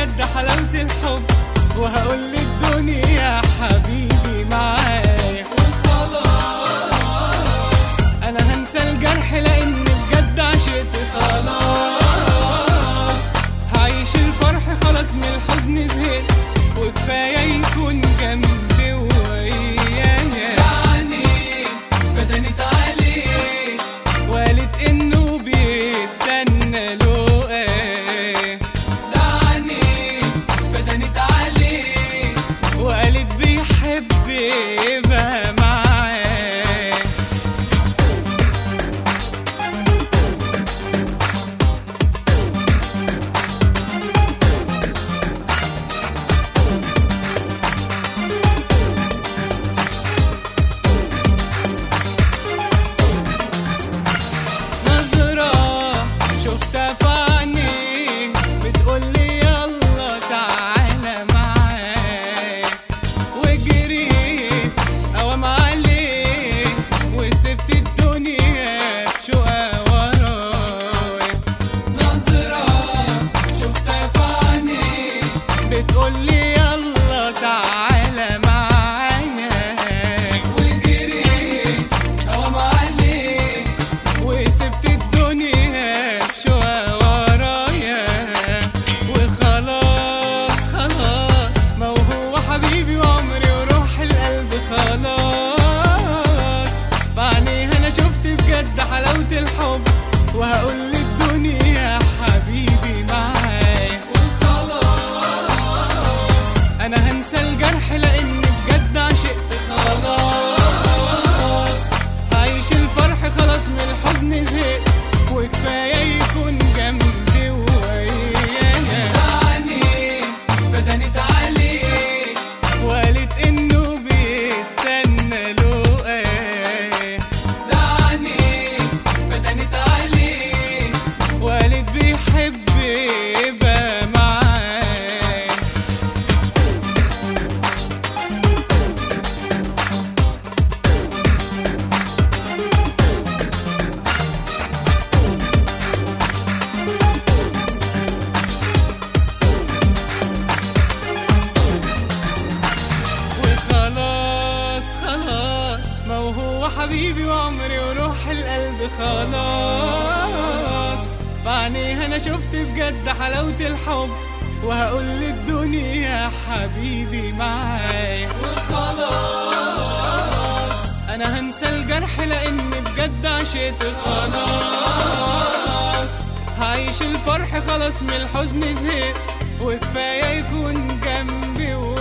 بجد حلاوة الحب وهقول للدنيا حبيبي معايا وخلاص انا هنسى الجرح لان بجد عشقت خلاص هعيش الفرح خلاص من الحزن زهقت وكفايه يكون جنبي ويايا يعني بدنت عليه وقالت انه بيستنى له ايه دعني بدنت عليه وقالت بيحب يبقى معاه نظرة شفتها في عينيه بتقولي يلا تعالى معايا وجريت قوام عليه وسبت الدنيا بشقى ورايا نظرة شفتها في عينيه بتقولي يلا تعالى معايا وجريت قوام عليه وسبت الدنيا بشوى ورايا وخلاص خلاص ما هو هو حبيبي وعمري وروح القلب خلاص بعينيها انا شفت بجد حلاوة الحب وهقول للدنيا حبيبي معايا وخلاص انا هنسى الجرح لان بجد عشقت خلاص عايش الفرح خلاص من الحزن زهقت وكفايه يكون جنبي ويايا يعني بدنت عليه وقالت انه بيستنى له ايه دعني بدنت عليه وقالت بيحب يبقى معاه وخلاص خلاص ما هو هو حبيبي وعمري وروح القلب خلاص بعينيها انا شفت بجد حلاوة الحب وهقول للدنيا حبيبي معايا وخلاص انا هنسى الجرح لان بجد عشقت خلاص هعيش الفرح خلاص من الحزن زهقت وكفايه يكون جنبي